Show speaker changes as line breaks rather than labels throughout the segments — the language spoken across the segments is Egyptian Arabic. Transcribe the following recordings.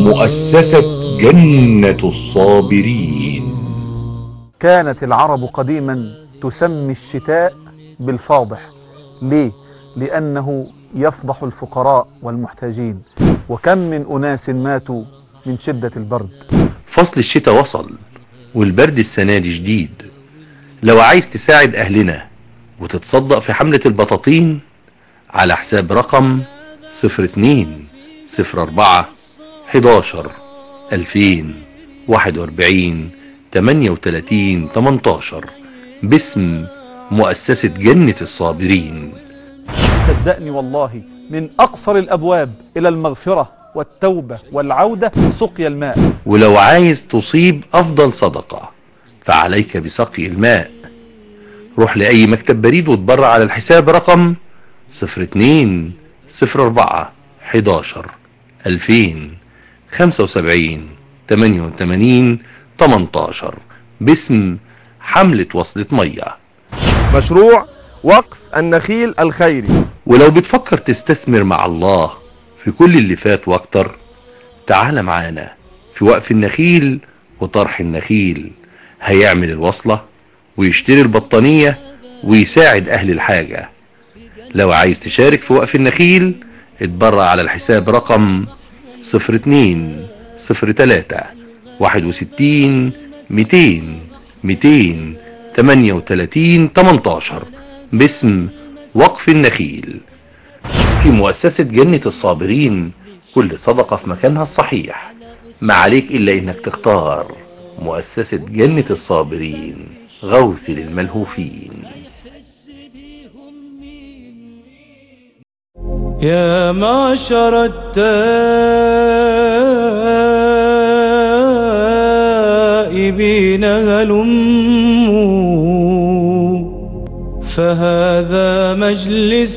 مؤسسة جنة الصابرين
كانت العرب قديما تسمي الشتاء بالفاضح ليه لانه يفضح الفقراء والمحتاجين وكم من اناس ماتوا من شدة البرد
فصل الشتاء وصل والبرد السنة دي شديد لو عايز تساعد اهلنا وتتصدق في حملة البطاطين على حساب رقم صفر اتنين صفر اربعة حداشر الفين واحد واربعين تمانية وتلاتين تمنتاشر باسم مؤسسة جنة الصابرين
صدقني والله من اقصر الابواب الى المغفرة والتوبة والعودة سقيا الماء
ولو عايز تصيب افضل صدقة فعليك بسقي الماء روح لأي مكتب بريد وتبرع على الحساب رقم صفر اتنين صفر اربعة حداشر الفين خمسة وسبعين تمانية وتمانين تمنتاشر باسم حملة وصلة مية
مشروع وقف النخيل الخيري
ولو بتفكر تستثمر مع الله في كل اللي فات واكتر تعال معانا في وقف النخيل وطرح النخيل هيعمل الوصلة ويشتري البطانية ويساعد اهل الحاجة لو عايز تشارك في وقف النخيل اتبرع على الحساب رقم صفر اتنين صفر تلاتة واحد وستين ميتين ميتين تمانية وتلاتين تمنتاشر باسم وقف النخيل في مؤسسة جنة الصابرين كل صدقة في مكانها الصحيح ما عليك إلا إنك تختار مؤسسة جنة الصابرين غوث للملهوفين
يا معشر التائبين هلموا فهذا مجلس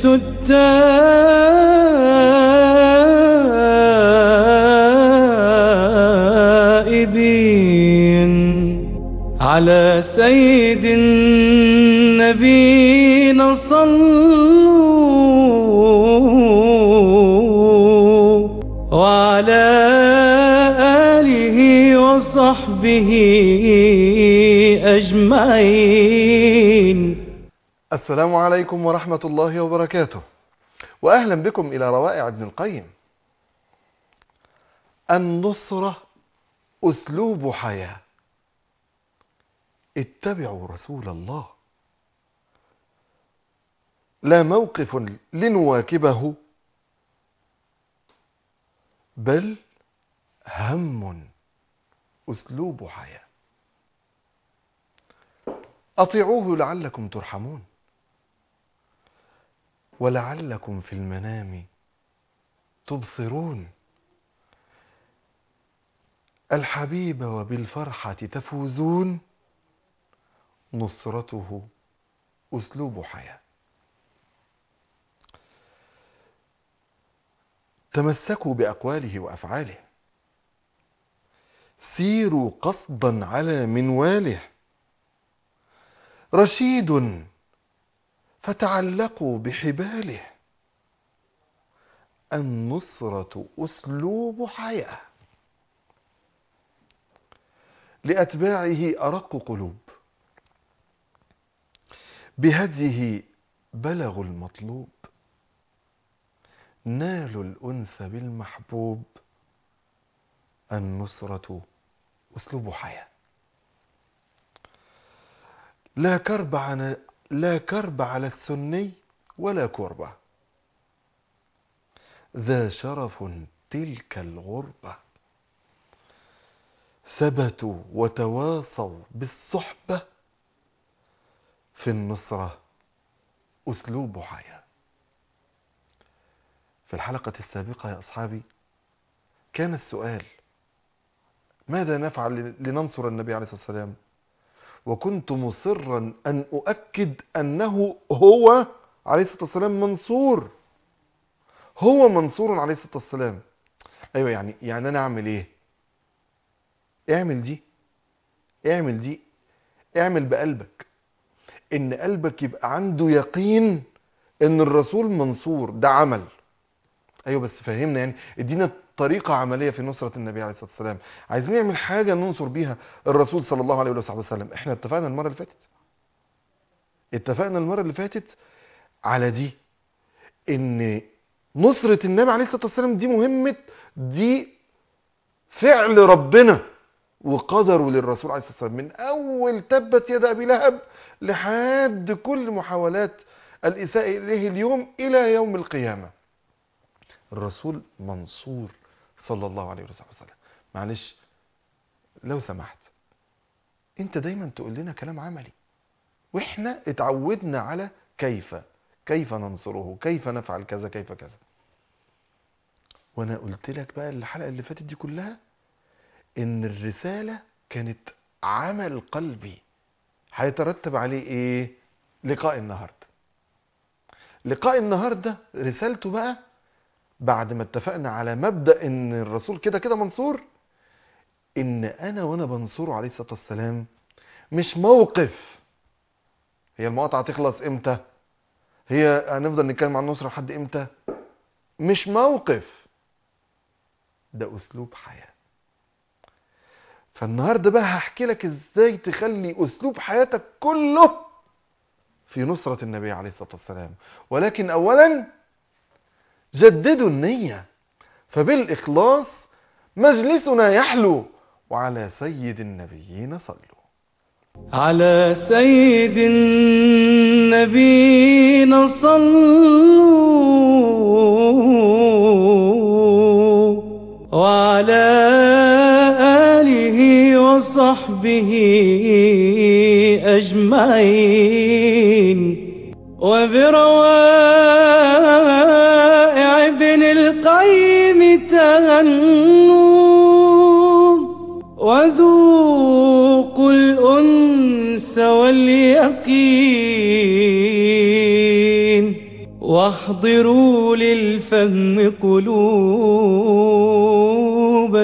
التائبين على سيد النبينا صلوا وعلى آله وصحبه أجمعين
السلام عليكم ورحمة الله وبركاته وأهلا بكم إلى روائع ابن القيم النصرة أسلوب حياة اتبعوا رسول الله لا موقف لنواكبه بل هم أسلوب حياة أطيعوه لعلكم ترحمون ولعلكم في المنام تبصرون الحبيب وبالفرحة تفوزون نصرته أسلوب حياة تمسكوا بأقواله وأفعاله سيروا قصدا على منواله رشيد فتعلقوا بحباله النصرة أسلوب حياة لأتباعه أرق قلوب بهديه بلغوا المطلوب نالوا الأنس بالمحبوب النصرة أسلوب حياة لا كرب على لا كرب على السني ولا كربة ذا شرف تلك الغربة ثبتوا وتواصوا بالصحبة في النصرة أسلوب حياة في الحلقة السابقة يا أصحابي كان السؤال ماذا نفعل لننصر النبي عليه الصلاة والسلام وكنت مصرا أن أؤكد أنه هو عليه الصلاة والسلام منصور هو منصور عليه الصلاة والسلام أيوة يعني يعني أنا أعمل إيه اعمل دي اعمل دي اعمل بقلبك ان قلبك يبقى عنده يقين ان الرسول منصور ده عمل ايوه بس فهمنا يعني ادينا طريقه عمليه في نصره النبي عليه الصلاه والسلام عايزين نعمل حاجه ننصر بيها الرسول صلى الله عليه وصحبه وسلم احنا اتفقنا المره اللي فاتت اتفقنا المره اللي فاتت على دي ان نصره النبي عليه الصلاه والسلام دي مهمه دي فعل ربنا وقدره للرسول عليه الصلاه والسلام من اول تبت يد ابي لهب لحد كل محاولات الاساءه اليه اليوم الى يوم القيامه الرسول منصور صلى الله عليه وسلم معلش لو سمحت انت دايما تقول لنا كلام عملي واحنا اتعودنا على كيف كيف ننصره كيف نفعل كذا كيف كذا وانا قلت لك بقى الحلقه اللي فاتت دي كلها ان الرساله كانت عمل قلبي هيترتب عليه ايه لقاء النهارده لقاء النهارده رسالته بقى بعد ما اتفقنا على مبدا ان الرسول كده كده منصور ان انا وانا بنصره عليه الصلاه والسلام مش موقف هي المقاطعه تخلص امتى هي هنفضل نتكلم عن النصره لحد امتى مش موقف ده اسلوب حياه فالنهارده بقى هحكي لك ازاي تخلي اسلوب حياتك كله في نصرة النبي عليه الصلاة والسلام ولكن اولا جددوا النية فبالإخلاص مجلسنا يحلو وعلى سيد النبيين صلوا
على سيد النبينا صلوا وعلى آله وصحبه أجمعين وبروائع ابن القيم تهنوا وذوقوا الأنس واليقين واحضروا للفهم قلوبا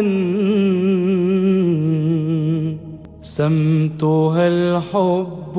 سمتها الحب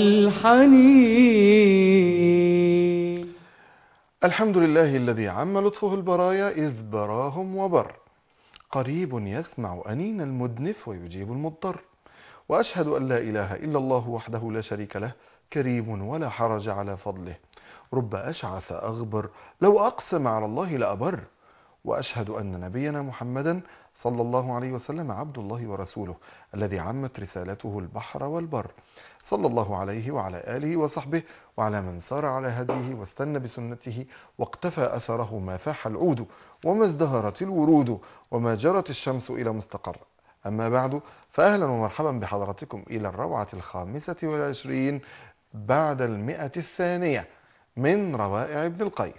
والحنين
الحمد لله الذي عم لطفه البرايا إذ براهم وبر قريب يسمع أنين المدنف ويجيب المضطر وأشهد أن لا إله إلا الله وحده لا شريك له كريم ولا حرج على فضله رب أشعث أغبر لو أقسم على الله لأبر وأشهد أن نبينا محمدا صلى الله عليه وسلم عبد الله ورسوله الذي عمت رسالته البحر والبر صلى الله عليه وعلى آله وصحبه وعلى من سار على هديه واستنى بسنته واقتفى أثره ما فاح العود وما ازدهرت الورود وما جرت الشمس إلى مستقر أما بعد فأهلا ومرحبا بحضراتكم إلى الروعة الخامسة والعشرين بعد المئة الثانية من روائع ابن القيم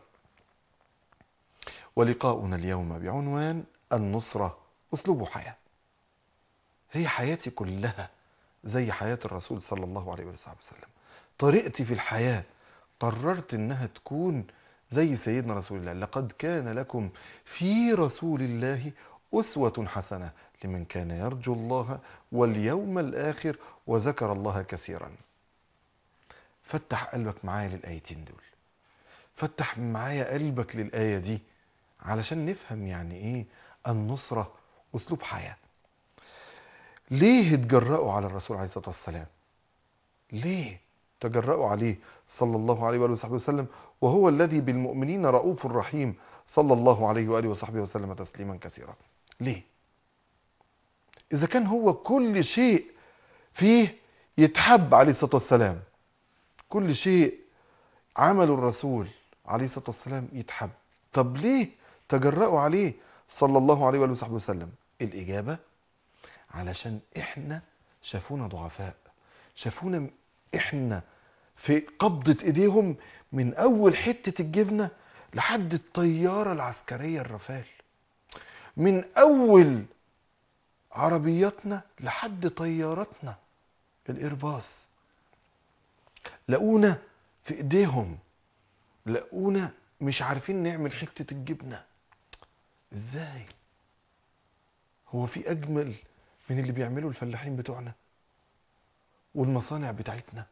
ولقاؤنا اليوم بعنوان النصرة أسلوب حياة هي حياتي كلها زي حياة الرسول صلى الله عليه وسلم طريقتي في الحياة قررت انها تكون زي سيدنا رسول الله لقد كان لكم في رسول الله أسوة حسنة لمن كان يرجو الله واليوم الآخر وذكر الله كثيرا فتح قلبك معايا للآيتين دول فتح معايا قلبك للآية دي علشان نفهم يعني ايه النصرة أسلوب حياة ليه اتجرأوا على الرسول عليه الصلاة والسلام ليه تجرأوا عليه صلى الله عليه وآله وصحبه وسلم وهو الذي بالمؤمنين رؤوف رحيم صلى الله عليه وآله وصحبه وسلم تسليما كثيرا ليه إذا كان هو كل شيء فيه يتحب عليه الصلاة والسلام كل شيء عمله الرسول عليه الصلاة والسلام يتحب طب ليه تجرأوا عليه صلى الله عليه وآله وصحبه وسلم الإجابة علشان إحنا شافونا ضعفاء شافونا إحنا في قبضة إيديهم من أول حتة الجبنة لحد الطيارة العسكرية الرفال من أول عربياتنا لحد طياراتنا الإيرباص لقونا في إيديهم لقونا مش عارفين نعمل حتة الجبنة ازاي هو في اجمل من اللي بيعمله الفلاحين بتوعنا والمصانع بتاعتنا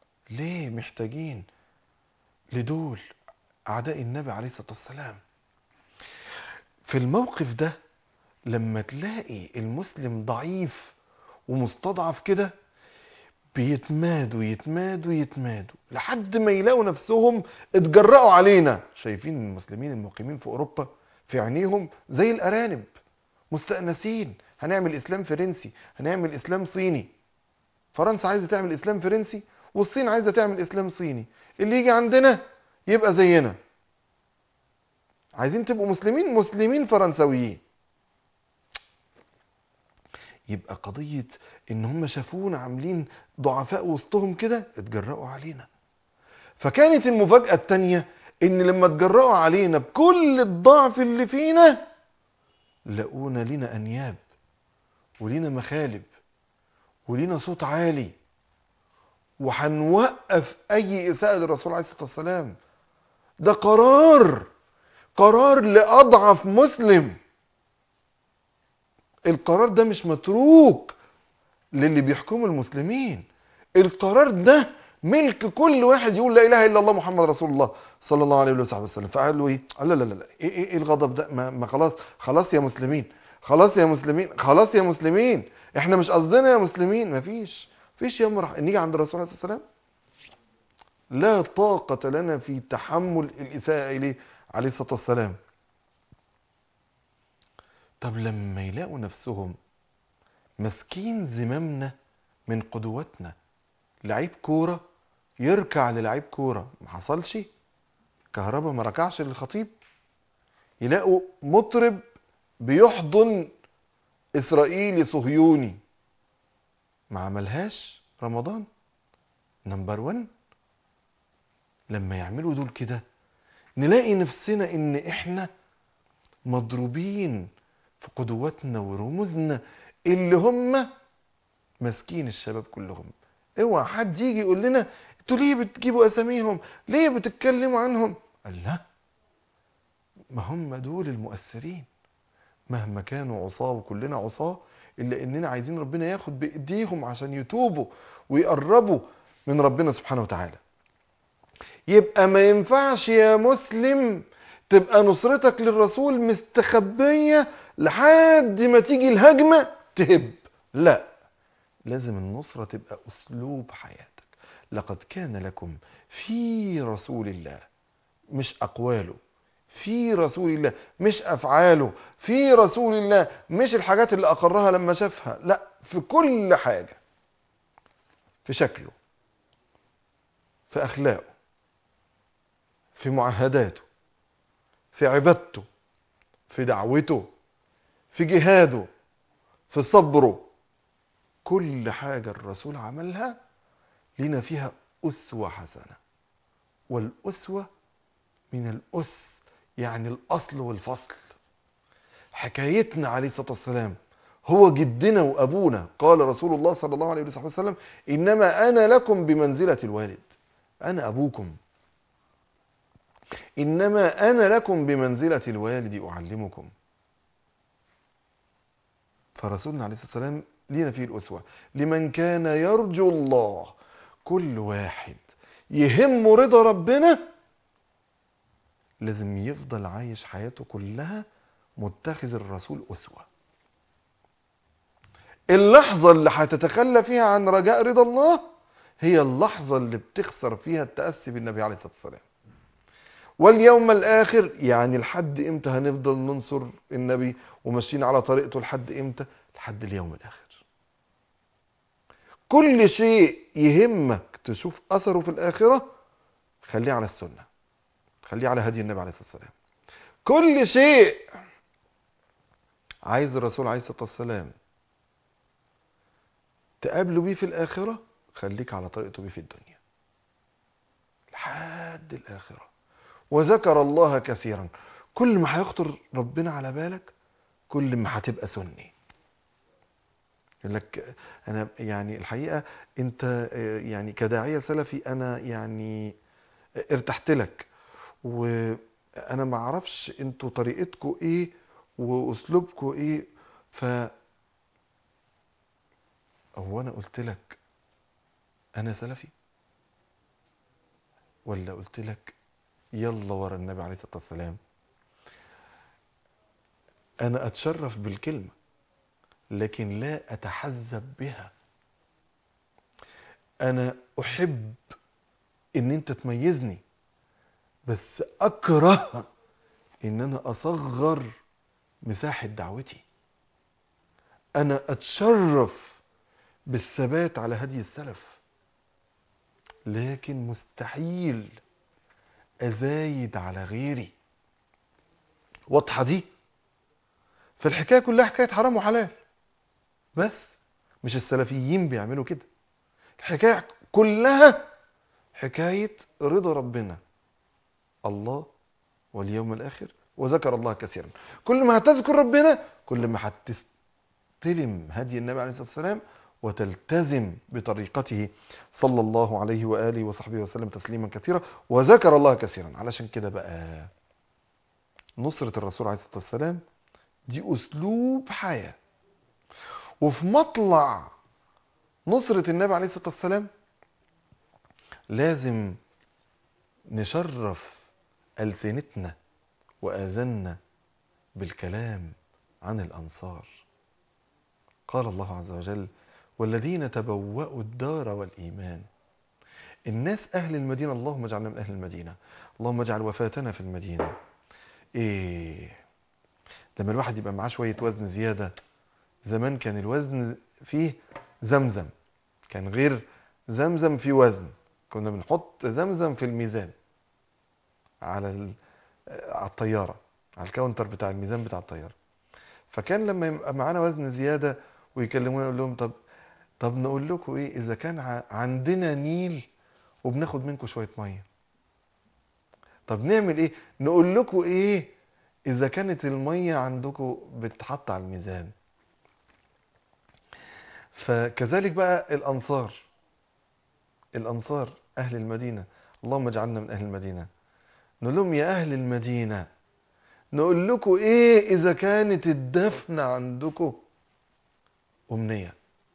ليه محتاجين لدول اعداء النبي عليه الصلاة والسلام في الموقف ده لما تلاقي المسلم ضعيف ومستضعف كده بيتمادوا يتمادوا يتمادوا لحد ما يلاقوا نفسهم اتجرأوا علينا شايفين المسلمين المقيمين في اوروبا في عينيهم زي الارانب مستأنسين هنعمل اسلام فرنسي هنعمل اسلام صيني فرنسا عايزه تعمل اسلام فرنسي والصين عايزه تعمل اسلام صيني اللي يجي عندنا يبقى زينا عايزين تبقوا مسلمين مسلمين فرنسويين يبقى قضية ان هم شافونا عاملين ضعفاء وسطهم كده اتجرأوا علينا فكانت المفاجأة التانية ان لما اتجرأوا علينا بكل الضعف اللي فينا لقونا لينا انياب ولينا مخالب ولينا صوت عالي وهنوقف اي اساءة للرسول عليه الصلاة والسلام ده قرار قرار لأضعف مسلم القرار ده مش متروك للي بيحكموا المسلمين القرار ده ملك كل واحد يقول لا اله الا الله محمد رسول الله صلى الله عليه وصحبه وسلم فقال له ايه قال لا لا لا ايه ايه, إيه الغضب ده ما, ما خلاص خلاص يا مسلمين خلاص يا مسلمين خلاص يا مسلمين احنا مش قصدنا يا مسلمين مفيش مفيش يا مرح نيجي عند الرسول عليه الصلاه والسلام لا طاقة لنا في تحمل الإساءة إليه عليه الصلاة والسلام طب لما يلاقوا نفسهم ماسكين زمامنا من قدوتنا لعيب كورة يركع للعيب كورة ما حصلش كهربا ما ركعش للخطيب يلاقوا مطرب بيحضن إسرائيلي صهيوني ما عملهاش رمضان نمبر 1 لما يعملوا دول كده نلاقي نفسنا ان احنا مضروبين في قدواتنا ورموزنا اللي هم ماسكين الشباب كلهم اوعى حد يجي يقول لنا انتوا ليه بتجيبوا اساميهم ليه بتتكلموا عنهم قال لا ما هم دول المؤثرين مهما كانوا عصاه وكلنا عصاه الا اننا عايزين ربنا ياخد بايديهم عشان يتوبوا ويقربوا من ربنا سبحانه وتعالى يبقى ما ينفعش يا مسلم تبقى نصرتك للرسول مستخبية لحد ما تيجي الهجمة تهب لا لازم النصرة تبقى أسلوب حياتك لقد كان لكم في رسول الله مش أقواله في رسول الله مش أفعاله في رسول الله مش الحاجات اللي أقرها لما شافها لا في كل حاجة في شكله في أخلاقه في معاهداته في عبادته في دعوته في جهاده في صبره كل حاجة الرسول عملها لنا فيها أسوة حسنة والأسوة من الأس يعني الأصل والفصل حكايتنا عليه الصلاة والسلام هو جدنا وأبونا قال رسول الله صلى الله عليه وسلم إنما أنا لكم بمنزلة الوالد أنا أبوكم إنما أنا لكم بمنزلة الوالد أعلمكم فرسولنا عليه الصلاة والسلام لينا فيه الأسوة لمن كان يرجو الله كل واحد يهم رضا ربنا لازم يفضل عايش حياته كلها متخذ الرسول أسوة اللحظة اللي هتتخلى فيها عن رجاء رضا الله هي اللحظة اللي بتخسر فيها التأسي بالنبي عليه الصلاة والسلام واليوم الآخر يعني لحد إمتى هنفضل ننصر النبي وماشيين على طريقته لحد إمتى لحد اليوم الآخر كل شيء يهمك تشوف أثره في الآخرة خليه على السنة خليه على هدي النبي عليه الصلاة والسلام كل شيء عايز الرسول عليه الصلاة والسلام تقابله بيه في الآخرة خليك على طريقته بيه في الدنيا لحد الآخرة وذكر الله كثيرا كل ما هيخطر ربنا على بالك كل ما هتبقى سني يقول لك انا يعني الحقيقه انت يعني كداعيه سلفي انا يعني ارتحت لك وانا ما اعرفش انتوا طريقتكم ايه واسلوبكم ايه ف هو انا قلت لك انا سلفي ولا قلت لك يلا ورا النبي عليه الصلاه والسلام انا اتشرف بالكلمة لكن لا اتحزب بها انا احب ان انت تميزني بس اكره ان انا اصغر مساحة دعوتي انا اتشرف بالثبات على هدي السلف لكن مستحيل ازايد على غيري واضحة دي فالحكاية كلها حكاية حرام وحلال بس مش السلفيين بيعملوا كده الحكاية كلها حكاية رضا ربنا الله واليوم الآخر وذكر الله كثيرا كل ما هتذكر ربنا كل ما هتستلم هدي النبي عليه الصلاة والسلام وتلتزم بطريقته صلى الله عليه وآله وصحبه وسلم تسليما كثيرا وذكر الله كثيرا علشان كده بقى نصرة الرسول عليه الصلاة والسلام دي أسلوب حياة وفي مطلع نصرة النبي عليه الصلاة والسلام لازم نشرف ألسنتنا وآذنا بالكلام عن الأنصار قال الله عز وجل والذين تبوأوا الدار والإيمان الناس أهل المدينة اللهم اجعلنا من أهل المدينة اللهم اجعل وفاتنا في المدينة إيه لما الواحد يبقى معاه شوية وزن زيادة زمان كان الوزن فيه زمزم كان غير زمزم في وزن كنا بنحط زمزم في الميزان على ال- على الطيارة على الكاونتر بتاع الميزان بتاع الطيارة فكان لما يبقى معانا وزن زيادة ويكلمونا يقول لهم طب طب نقول لكم ايه اذا كان ع- عندنا نيل وبناخد منكم شوية مية طب نعمل ايه نقول لكم ايه اذا كانت المية عندكم بتتحط على الميزان فكذلك بقى الانصار الانصار اهل المدينة اللهم اجعلنا من اهل المدينة نقول لهم يا اهل المدينة نقول لكم ايه اذا كانت الدفن عندكم امنية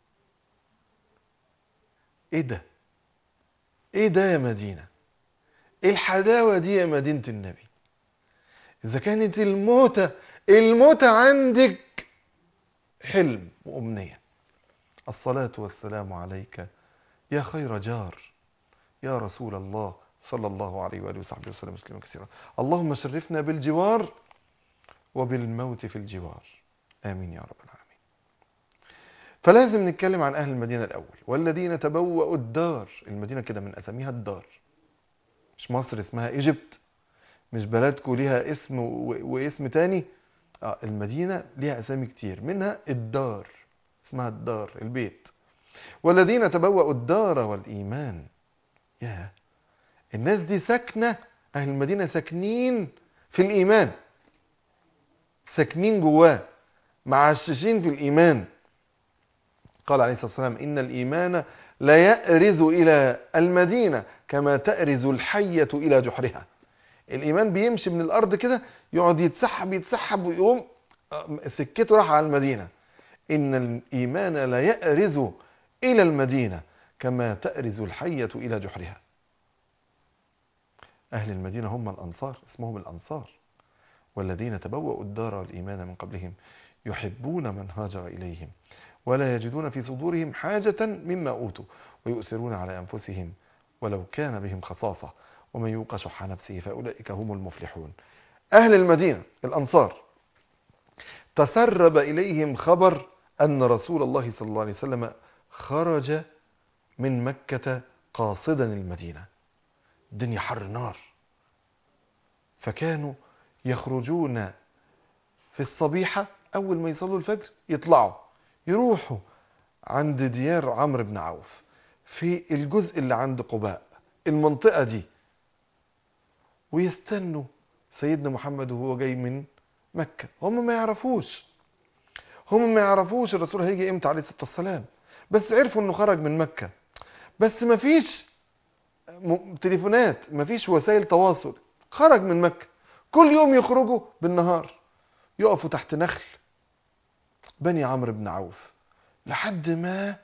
ايه ده ايه ده يا مدينة ايه الحلاوة دي يا مدينة النبي اذا كانت الموتة الموتة عندك حلم وامنية الصلاة والسلام عليك يا خير جار يا رسول الله صلى الله عليه وآله وصحبه وسلم مسلما كثيرا اللهم شرفنا بالجوار وبالموت في الجوار آمين يا رب العالمين فلازم نتكلم عن أهل المدينة الأول والذين تبوأوا الدار المدينة كده من أساميها الدار مش مصر اسمها إيجيبت مش بلدكم ليها اسم و- واسم تاني آه المدينة ليها أسامي كتير منها الدار اسمها الدار البيت والذين تبوأوا الدار والإيمان يا الناس دي ساكنة أهل المدينة ساكنين في الإيمان ساكنين جواه معششين في الإيمان قال عليه الصلاة والسلام إن الإيمان لا يأرز إلى المدينة كما تأرز الحية إلى جحرها الإيمان بيمشي من الأرض كده يقعد يتسحب يتسحب ويقوم آه، سكته راح على المدينة إن الإيمان لا يأرز إلى المدينة كما تأرز الحية إلى جحرها أهل المدينة هم الأنصار اسمهم الأنصار والذين تبوأوا الدار والإيمان من قبلهم يحبون من هاجر إليهم ولا يجدون في صدورهم حاجة مما أوتوا ويؤثرون على أنفسهم ولو كان بهم خصاصة ومن يوق شح نفسه فأولئك هم المفلحون أهل المدينة الأنصار تسرب إليهم خبر أن رسول الله صلى الله عليه وسلم خرج من مكة قاصدا المدينة الدنيا حر نار فكانوا يخرجون في الصبيحة أول ما يصلوا الفجر يطلعوا يروحوا عند ديار عمرو بن عوف في الجزء اللي عند قباء المنطقة دي ويستنوا سيدنا محمد وهو جاي من مكة هم ما يعرفوش هم ما يعرفوش الرسول هيجي امتى عليه الصلاة والسلام بس عرفوا انه خرج من مكة بس ما فيش م- تليفونات ما فيش وسائل تواصل خرج من مكة كل يوم يخرجوا بالنهار يقفوا تحت نخل بني عمرو بن عوف لحد ما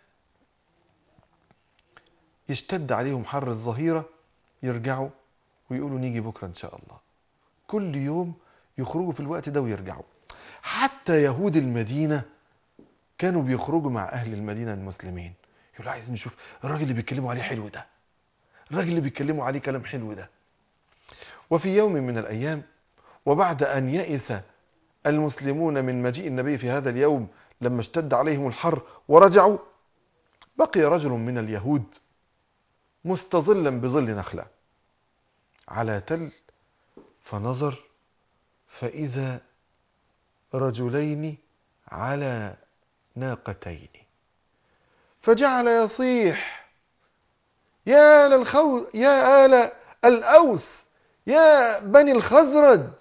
يشتد عليهم حر الظهيرة يرجعوا ويقولوا نيجي بكرة إن شاء الله كل يوم يخرجوا في الوقت ده ويرجعوا حتى يهود المدينة كانوا بيخرجوا مع أهل المدينة المسلمين يقولوا عايزين نشوف الراجل اللي بيتكلموا عليه حلو ده الراجل اللي بيتكلموا عليه كلام حلو ده وفي يوم من الأيام وبعد أن يئس المسلمون من مجيء النبي في هذا اليوم لما اشتد عليهم الحر ورجعوا بقي رجل من اليهود مستظلا بظل نخلة على تل فنظر فإذا رجلين على ناقتين فجعل يصيح يا للخو يا آل الأوس يا بني الخزرج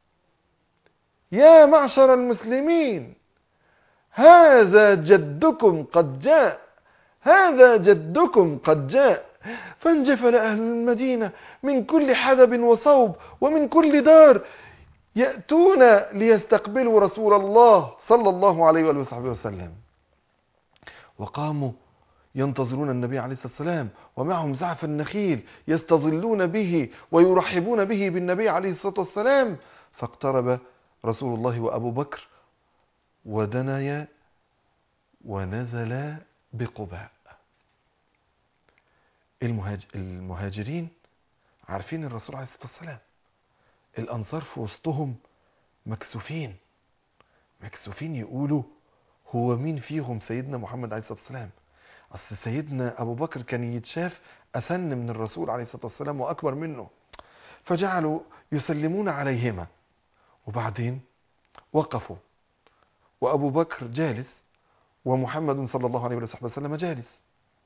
يا معشر المسلمين هذا جدكم قد جاء هذا جدكم قد جاء فانجفل أهل المدينة من كل حدب وصوب ومن كل دار يأتون ليستقبلوا رسول الله صلى الله عليه وآله وصحبه وسلم وقاموا ينتظرون النبي عليه الصلاة والسلام ومعهم زعف النخيل يستظلون به ويرحبون به بالنبي عليه الصلاة والسلام فاقترب رسول الله وأبو بكر ودنيا ونزلا بقباء المهاج... المهاجرين عارفين الرسول عليه الصلاة والسلام الأنصار في وسطهم مكسوفين مكسوفين يقولوا هو مين فيهم سيدنا محمد عليه الصلاة والسلام أصل سيدنا أبو بكر كان يتشاف أسن من الرسول عليه الصلاة والسلام وأكبر منه فجعلوا يسلمون عليهما وبعدين وقفوا وأبو بكر جالس ومحمد صلى الله عليه وصحبه وسلم جالس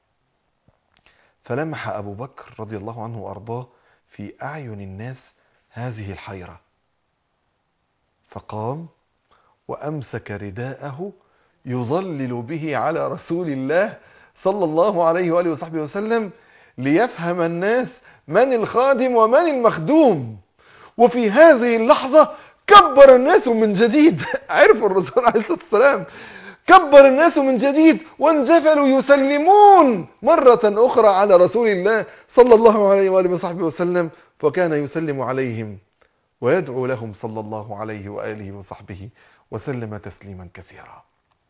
فلمح أبو بكر رضي الله عنه وأرضاه في أعين الناس هذه الحيرة فقام وأمسك رداءه يظلل به على رسول الله صلى الله عليه وآله وصحبه وسلم ليفهم الناس من الخادم ومن المخدوم وفي هذه اللحظة كبر الناس من جديد عرفوا الرسول عليه الصلاة والسلام كبر الناس من جديد وانجفلوا يسلمون مرة أخرى على رسول الله صلى الله عليه وآله وصحبه وسلم فكان يسلم عليهم ويدعو لهم صلى الله عليه وآله وصحبه وسلم تسليما كثيرا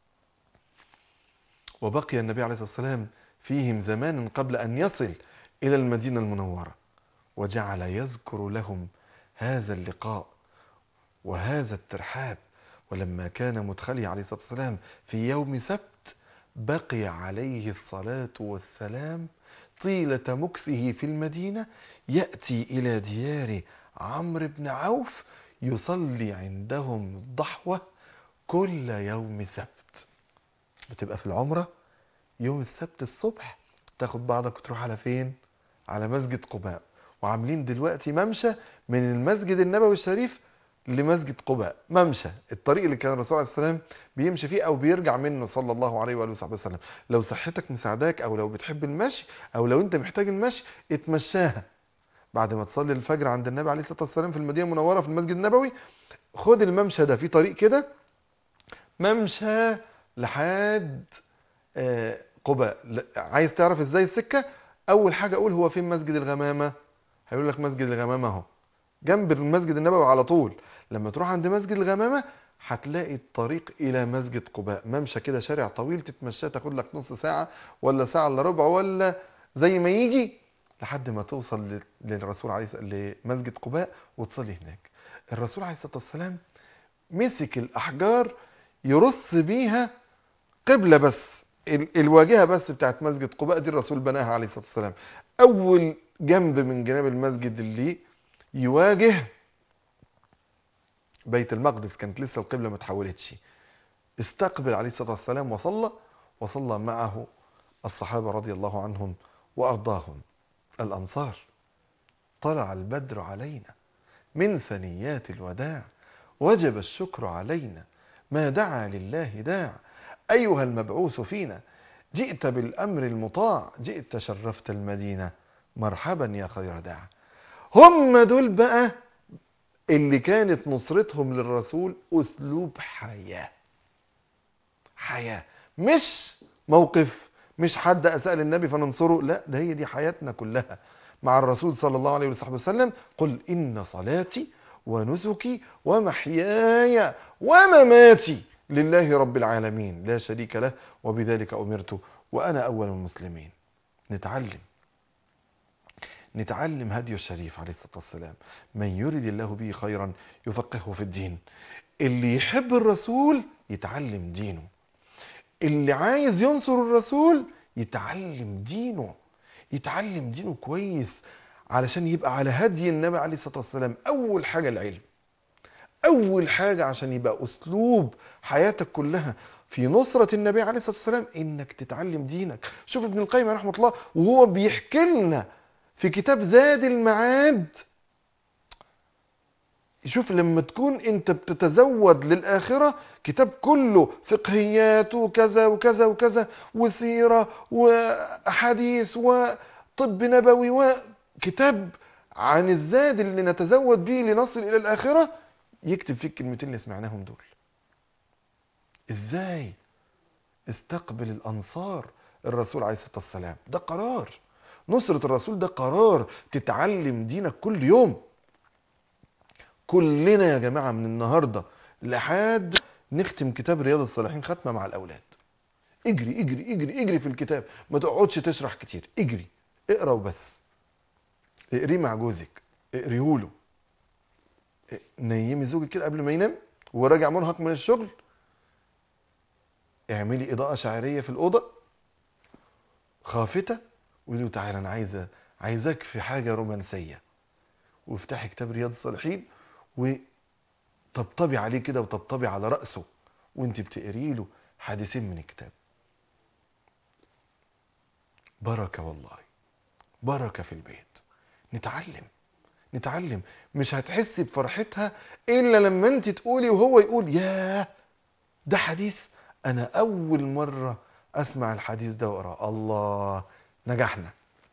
وبقي النبي عليه الصلاة والسلام فيهم زمانا قبل أن يصل إلى المدينة المنورة وجعل يذكر لهم هذا اللقاء وهذا الترحاب ولما كان مدخله عليه الصلاة والسلام في يوم سبت بقي عليه الصلاة والسلام طيلة مكثه في المدينة يأتي إلى ديار عمرو بن عوف يصلي عندهم الضحوة كل يوم سبت بتبقى في العمرة يوم السبت الصبح تاخد بعضك وتروح على فين على مسجد قباء وعاملين دلوقتي ممشى من المسجد النبوي الشريف لمسجد قباء ممشى الطريق اللي كان الرسول عليه السلام بيمشي فيه او بيرجع منه صلى الله عليه واله وصحبه وسلم لو صحتك مساعداك او لو بتحب المشي او لو انت محتاج المشي اتمشاها بعد ما تصلي الفجر عند النبي عليه الصلاه والسلام في المدينه المنوره في المسجد النبوي خد الممشى ده في طريق كده ممشى لحد آه، قباء ل- عايز تعرف ازاي السكه اول حاجه اقول هو فين مسجد الغمامه هيقول لك مسجد الغمامه اهو جنب المسجد النبوي على طول لما تروح عند مسجد الغمامه هتلاقي الطريق الى مسجد قباء ممشى كده شارع طويل تتمشاه تاخد لك نص ساعه ولا ساعه الا ربع ولا زي ما يجي لحد ما توصل ل- للرسول عليه الصلاة- لمسجد قباء وتصلي هناك الرسول عليه الصلاه والسلام مسك الاحجار يرص بيها قبلة بس ال- الواجهة بس بتاعت مسجد قباء دي الرسول بناها عليه الصلاة والسلام أول جنب من جناب المسجد اللي يواجه بيت المقدس كانت لسه القبلة ما اتحولتش استقبل عليه الصلاة والسلام وصلى وصلى معه الصحابة رضي الله عنهم وأرضاهم الأنصار طلع البدر علينا من ثنيات الوداع وجب الشكر علينا ما دعا لله داع أيها المبعوث فينا جئت بالأمر المطاع جئت شرفت المدينة مرحبا يا خير داع هم دول بقى اللي كانت نصرتهم للرسول أسلوب حياة حياة مش موقف مش حد أساء للنبي فننصره لا ده هي دي حياتنا كلها مع الرسول صلى الله عليه وصحبه وسلم قل إن صلاتي ونسكي ومحياي ومماتي لله رب العالمين لا شريك له وبذلك أمرت وأنا أول المسلمين نتعلم نتعلم هدي الشريف عليه الصلاة والسلام من يرد الله به خيرا يفقهه في الدين اللي يحب الرسول يتعلم دينه اللي عايز ينصر الرسول يتعلم دينه يتعلم دينه كويس علشان يبقى على هدي النبي عليه الصلاة والسلام أول حاجة العلم أول حاجة عشان يبقى أسلوب حياتك كلها في نصرة النبي عليه الصلاة والسلام إنك تتعلم دينك شوف ابن القيم رحمه الله وهو بيحكي لنا في كتاب زاد المعاد شوف لما تكون انت بتتزود للآخرة كتاب كله فقهيات وكذا وكذا وكذا وسيرة وأحاديث وطب نبوي وكتاب عن الزاد اللي نتزود به لنصل إلى الآخرة يكتب فيه الكلمتين اللي سمعناهم دول ازاي استقبل الأنصار الرسول عليه الصلاة والسلام ده قرار نصرة الرسول ده قرار تتعلم دينك كل يوم كلنا يا جماعة من النهاردة لحد نختم كتاب رياض الصالحين ختمة مع الأولاد اجري اجري اجري اجري في الكتاب ما تقعدش تشرح كتير اجري اقرا وبس اقريه مع جوزك اقريه له نيمي زوجك كده قبل ما ينام وهو راجع مرهق من الشغل اعملي اضاءة شعرية في الأوضة خافتة وقولي له تعالى انا عايزة عايزاك في حاجة رومانسية وافتحي كتاب رياض الصالحين وطبطبي عليه كده وطبطبي على رأسه وانت بتقري له حديثين من الكتاب بركة والله بركة في البيت نتعلم نتعلم مش هتحسي بفرحتها الا لما انت تقولي وهو يقول ياه ده حديث انا اول مرة اسمع الحديث ده واقراه الله نجحنا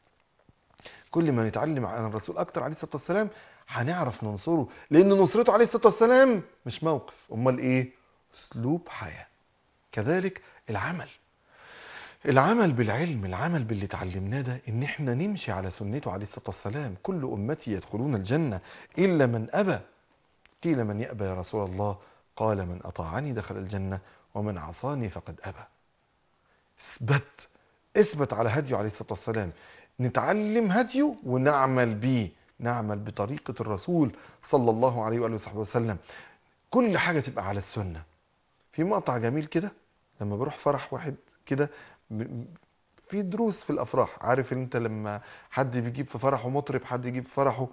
كل ما نتعلم عن الرسول اكتر عليه الصلاه والسلام هنعرف ننصره لان نصرته عليه الصلاه والسلام مش موقف امال ايه اسلوب حياه كذلك العمل العمل بالعلم العمل باللي اتعلمناه ده ان احنا نمشي على سنته عليه الصلاه والسلام كل امتي يدخلون الجنه الا من ابى قيل من يابى يا رسول الله قال من اطاعني دخل الجنه ومن عصاني فقد ابى اثبت اثبت على هديه عليه الصلاه والسلام نتعلم هديه ونعمل بيه نعمل بطريقه الرسول صلى الله عليه واله وصحبه وسلم كل حاجه تبقى على السنه في مقطع جميل كده لما بروح فرح واحد كده ب- في دروس في الافراح عارف انت لما حد بيجيب في فرحه مطرب حد يجيب في فرحه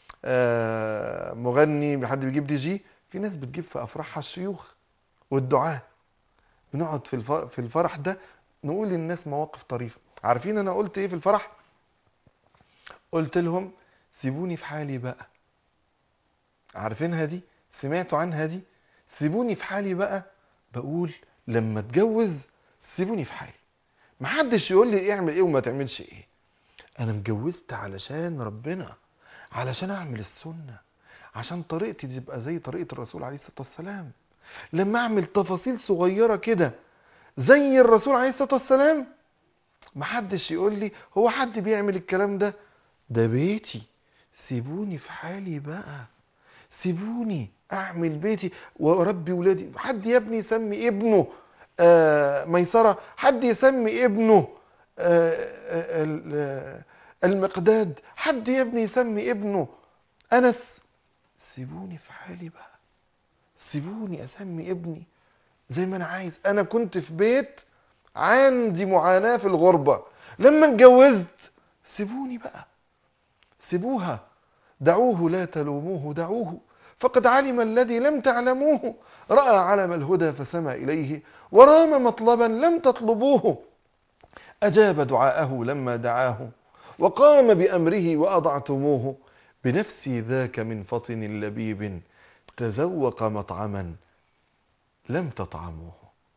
آه، مغني حد بيجيب دي جي في ناس بتجيب في افراحها الشيوخ والدعاة بنقعد في الف- في الفرح ده نقول للناس مواقف طريفة عارفين انا قلت ايه في الفرح قلت لهم سيبوني في حالي بقى عارفينها دي سمعتوا عنها دي سيبوني في حالي بقى بقول لما اتجوز سيبوني في حالي محدش يقول لي اعمل ايه وما تعملش ايه انا اتجوزت علشان ربنا علشان اعمل السنة عشان طريقتي تبقى زي طريقة الرسول عليه الصلاة والسلام لما اعمل تفاصيل صغيرة كده زي الرسول عليه الصلاة والسلام محدش يقول لي هو حد بيعمل الكلام ده ده بيتي سيبوني في حالي بقى سيبوني اعمل بيتي واربي ولادي حد يا ابني يسمي ابنه آه ميسرة حد يسمي ابنه آه آه ال- آه، المقداد حد يا ابني يسمي ابنه انس سيبوني في حالي بقى سيبوني اسمي ابني زي ما انا عايز انا كنت في بيت عندي معاناة في الغربة لما اتجوزت سيبوني بقى سيبوها دعوه لا تلوموه دعوه فقد علم الذي لم تعلموه رأى علم الهدى فسمى إليه ورام مطلبا لم تطلبوه أجاب دعاءه لما دعاه وقام بأمره وأضعتموه بنفسي ذاك من فطن لبيب تذوق مطعما لم تطعموه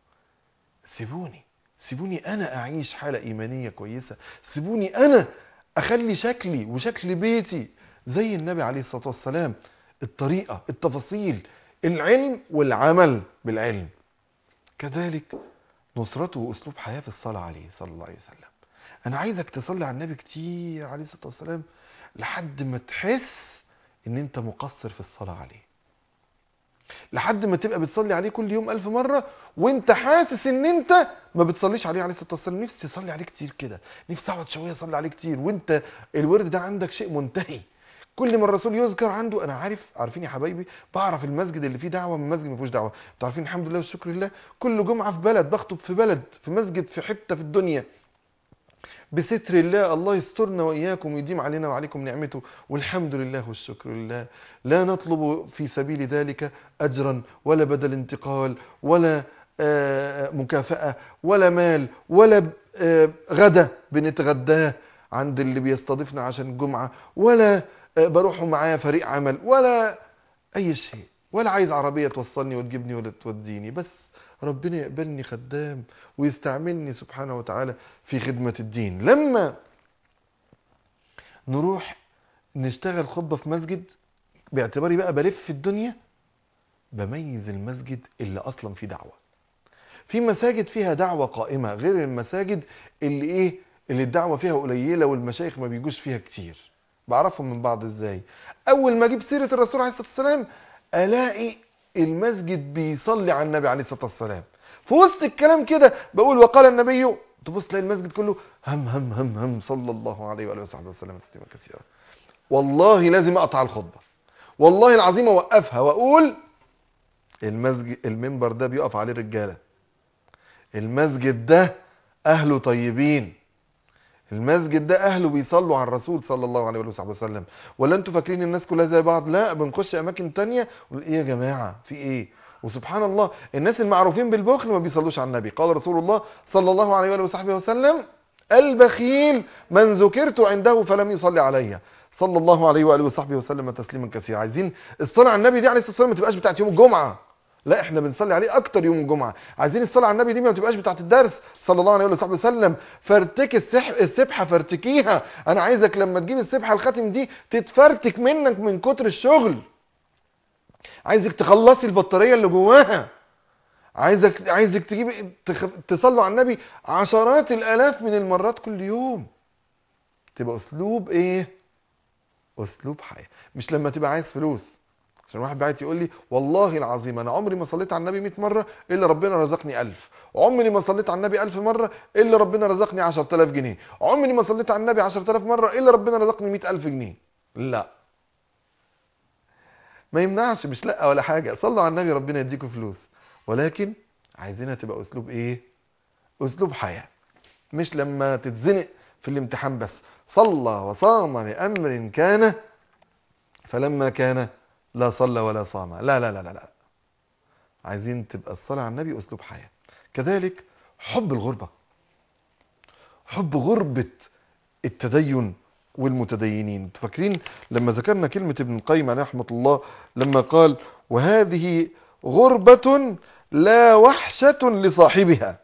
سيبوني سيبوني أنا أعيش حالة إيمانية كويسة سيبوني أنا أخلي شكلي وشكل بيتي زي النبي عليه الصلاة والسلام الطريقة التفاصيل العلم والعمل بالعلم كذلك نصرته وأسلوب حياة في الصلاة عليه صلى الله عليه وسلم أنا عايزك تصلي على النبي كتير عليه الصلاة والسلام لحد ما تحس ان انت مقصر في الصلاة عليه لحد ما تبقى بتصلي عليه كل يوم ألف مرة وانت حاسس ان انت ما بتصليش عليه عليه الصلاة والسلام نفسي اصلي عليه كتير كده نفسي اقعد شوية اصلي عليه كتير وانت الورد ده عندك شيء منتهي كل ما الرسول يذكر عنده انا عارف عارفين يا حبايبي بعرف المسجد اللي فيه دعوه من مسجد ما فيهوش دعوه انتوا عارفين الحمد لله والشكر لله كل جمعه في بلد بخطب في بلد في مسجد في حته في الدنيا بستر الله الله يسترنا واياكم ويديم علينا وعليكم نعمته والحمد لله والشكر لله لا نطلب في سبيل ذلك اجرا ولا بدل انتقال ولا آه، مكافأة ولا مال ولا آه، غدا بنتغداه عند اللي بيستضيفنا عشان الجمعة ولا آه، بروحوا معايا فريق عمل ولا اي شيء ولا عايز عربية توصلني وتجيبني ولا توديني بس ربنا يقبلني خدام ويستعملني سبحانه وتعالى في خدمة الدين لما نروح نشتغل خطبة في مسجد باعتباري بقى بلف في الدنيا بميز المسجد اللي اصلا فيه دعوة في مساجد فيها دعوة قائمة غير المساجد اللي ايه اللي الدعوة فيها قليلة والمشايخ ما بيجوش فيها كتير بعرفهم من بعض ازاي اول ما اجيب سيرة الرسول عليه الصلاة والسلام الاقي المسجد بيصلي على النبي عليه الصلاة والسلام في وسط الكلام كده بقول وقال النبي تبص تلاقي المسجد كله هم هم هم هم صلى الله عليه وآله وصحبه وسلم تسليما كثيرا والله لازم اقطع الخطبة والله العظيم اوقفها واقول المسجد المنبر ده بيقف عليه رجاله المسجد ده اهله طيبين المسجد ده اهله بيصلوا على الرسول صلى الله عليه وصحبه وسلم ولا انتوا فاكرين الناس كلها زي بعض لا بنخش اماكن تانية ونقول ايه يا جماعه في ايه وسبحان الله الناس المعروفين بالبخل ما بيصلوش على النبي قال رسول الله صلى الله عليه وصحبه وسلم البخيل من ذكرت عنده فلم يصلي علي صلى الله عليه واله وصحبه وسلم تسليما كثيرا عايزين الصلاه على النبي دي عليه الصلاه والسلام ما تبقاش بتاعت يوم الجمعه لا احنا بنصلي عليه اكتر يوم الجمعه عايزين الصلاه على النبي دي ما تبقاش بتاعت الدرس صلى الله عليه وصحبه وسلم فرتك السح... السبحه فرتكيها انا عايزك لما تجيب السبحه الخاتم دي تتفرتك منك من كتر الشغل عايزك تخلصي البطاريه اللي جواها عايزك عايزك تجيب تخ... تصلوا على النبي عشرات الالاف من المرات كل يوم تبقى اسلوب ايه اسلوب حياه مش لما تبقى عايز فلوس عشان واحد بعت يقول لي والله العظيم انا عمري ما صليت على النبي 100 مره الا ربنا رزقني 1000 عمري ما صليت على النبي 1000 مره الا ربنا رزقني 10000 جنيه عمري ما صليت على النبي 10000 مره الا ربنا رزقني 100000 جنيه لا ما يمنعش مش لا ولا حاجه صلوا على النبي ربنا يديكم فلوس ولكن عايزينها تبقى اسلوب ايه اسلوب حياه مش لما تتزنق في الامتحان بس صلى وصام لامر كان فلما كان لا صلى ولا صام لا لا لا لا لا عايزين تبقى الصلاة على النبي أسلوب حياة كذلك حب الغربة حب غربة التدين والمتدينين انتوا فاكرين لما ذكرنا كلمة ابن القيم عليه رحمة الله لما قال وهذه غربة لا وحشة لصاحبها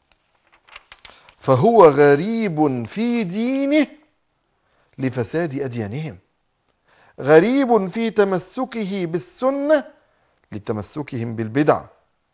فهو غريب في دينه لفساد أديانهم غريب في تمسكه بالسنة لتمسكهم بالبدع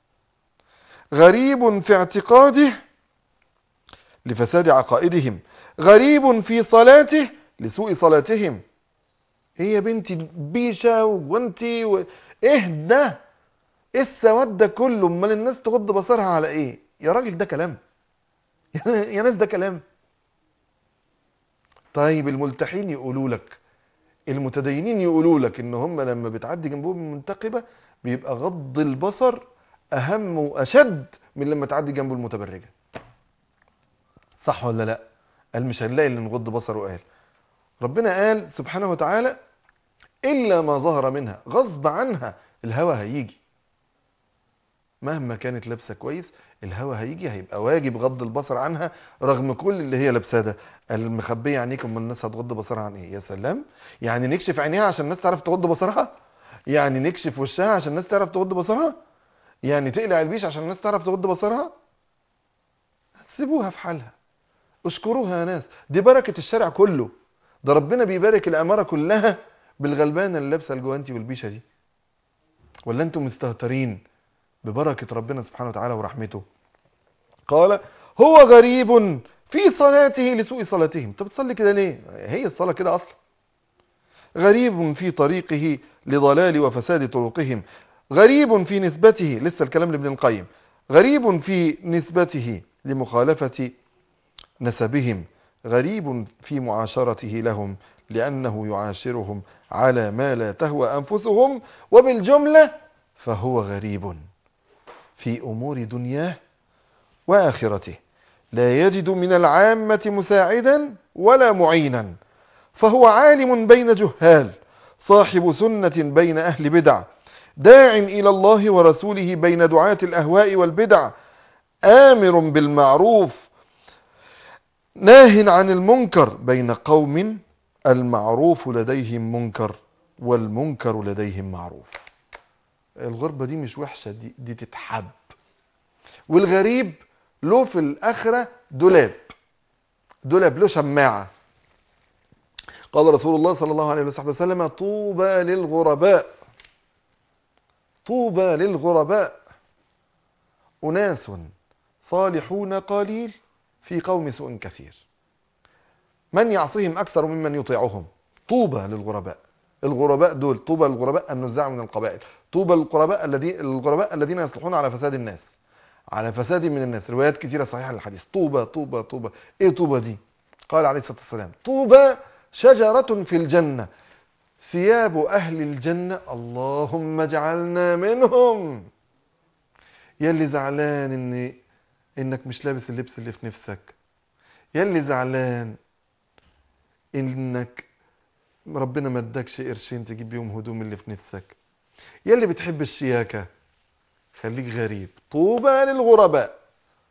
غريب في اعتقاده لفساد عقائدهم غريب في صلاته لسوء صلاتهم ايه يا بنتي البيشة وانتي و... ايه ده ايه السواد ده كله امال الناس تغض بصرها على ايه يا راجل ده كلام يا ناس ده كلام طيب الملتحين يقولوا لك المتدينين يقولوا لك ان هم لما بتعدي جنبهم المنتقبة بيبقى غض البصر اهم واشد من لما تعدي جنبه المتبرجة صح ولا لا قال مش هنلاقي اللي نغض بصره قال ربنا قال سبحانه وتعالى الا ما ظهر منها غصب عنها الهوى هيجي مهما كانت لابسه كويس الهوى هيجي هيبقى واجب غض البصر عنها رغم كل اللي هي لابساه ده المخبيه عينيكم الناس هتغض بصرها عن ايه يا سلام يعني نكشف عينيها عشان الناس تعرف تغض بصرها يعني نكشف وشها عشان الناس تعرف تغض بصرها يعني تقلع البيش عشان الناس تعرف تغض بصرها سيبوها في حالها اشكروها يا ناس دي بركه الشارع كله ده ربنا بيبارك العماره كلها بالغلبانه اللي لابسه الجوانتي والبيشه دي ولا انتم مستهترين ببركة ربنا سبحانه وتعالى ورحمته قال هو غريب في صلاته لسوء صلاتهم طب تصلي كده ليه هي الصلاة كده أصلا غريب في طريقه لضلال وفساد طرقهم غريب في نسبته لسه الكلام لابن القيم غريب في نسبته لمخالفة نسبهم غريب في معاشرته لهم لأنه يعاشرهم على ما لا تهوى أنفسهم وبالجملة فهو غريب في أمور دنياه وآخرته لا يجد من العامة مساعدا ولا معينا فهو عالم بين جهال صاحب سنة بين أهل بدع داع إلى الله ورسوله بين دعاة الأهواء والبدع آمر بالمعروف ناه عن المنكر بين قوم المعروف لديهم منكر والمنكر لديهم معروف الغربة دي مش وحشة دي, دي تتحب والغريب له في الآخرة دولاب دولاب له شماعة قال رسول الله صلى الله عليه وسلم طوبى للغرباء طوبى للغرباء أناس صالحون قليل في قوم سوء كثير من يعصيهم أكثر ممن يطيعهم طوبى للغرباء الغرباء دول طوبى للغرباء النزاع من القبائل طوبى للغرباء الذين الغرباء الذين يصلحون على فساد الناس على فساد من الناس روايات كثيرة صحيحة للحديث طوبى طوبى طوبى ايه طوبى دي قال عليه الصلاة والسلام طوبى شجرة في الجنة ثياب أهل الجنة اللهم اجعلنا منهم يلي زعلان ان انك مش لابس اللبس اللي في نفسك يلي زعلان انك ربنا ما ادكش قرشين تجيب بيهم هدوم اللي في نفسك يلي بتحب الشياكة خليك غريب طوبى للغرباء